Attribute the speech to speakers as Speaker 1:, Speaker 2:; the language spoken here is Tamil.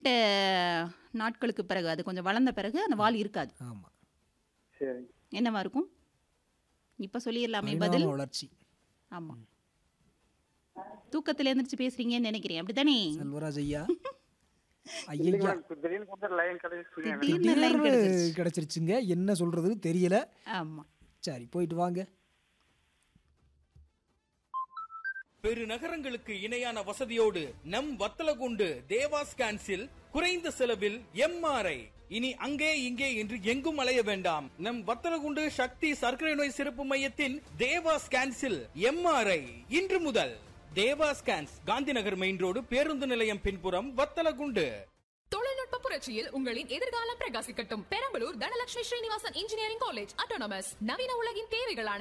Speaker 1: குறிப்பிட்ட நாட்களுக்கு பிறகு அது கொஞ்சம் வளர்ந்த பிறகு அந்த வால் இருக்காது
Speaker 2: ஆமா
Speaker 3: சரி
Speaker 1: என்னவா இருக்கும் இப்ப சொல்லிடலாமே பதில்
Speaker 2: பரிணாம வளர்ச்சி
Speaker 1: ஆமா தூக்கத்துல எந்திரிச்சு பேசுறீங்கன்னு நினைக்கிறேன் அப்படித்தானே
Speaker 2: செல்வராஜ் ஐயா
Speaker 3: இல்லைங்க
Speaker 2: ஐயா
Speaker 3: மேடம் திடீர்னு கொஞ்சம் லைன் கிடைச்சிருச்சுங்க எனக்கு.
Speaker 1: திடீர்னு line
Speaker 2: திடீர்னு
Speaker 1: கிடைச்சிருச்சு.
Speaker 2: கிடைச்சிருச்சுங்க என்ன சொல்றதுன்னு தெரியல
Speaker 1: ஆமா
Speaker 2: சரி போயிட்டு வாங்க
Speaker 4: பெருநகரங்களுக்கு இணையான வசதியோடு நம் வத்தலகுண்டு தேவா ஸ்கேன்ஸில் குறைந்த செலவில் எம்ஆர்ஐ இனி அங்கே இங்கே என்று எங்கும் அலைய வேண்டாம் நம் வத்தலகுண்டு சக்தி சர்க்கரை நோய் சிறப்பு மையத்தின் தேவா ஸ்கேன்ஸில் எம்ஆர்ஐ இன்று முதல் Deva scans Gandhinagar main road பேருந்து நிலையம் பின்புறம் வத்தலகுண்டு
Speaker 5: தொழில்நுட்ப புரட்சியில் உங்களின் எதிர்காலம் பிரகாசிக்கட்டும் Perambalur Dhanalakshmi Srinivasan engineering college autonomous நவீன உலகின் தேவைகளான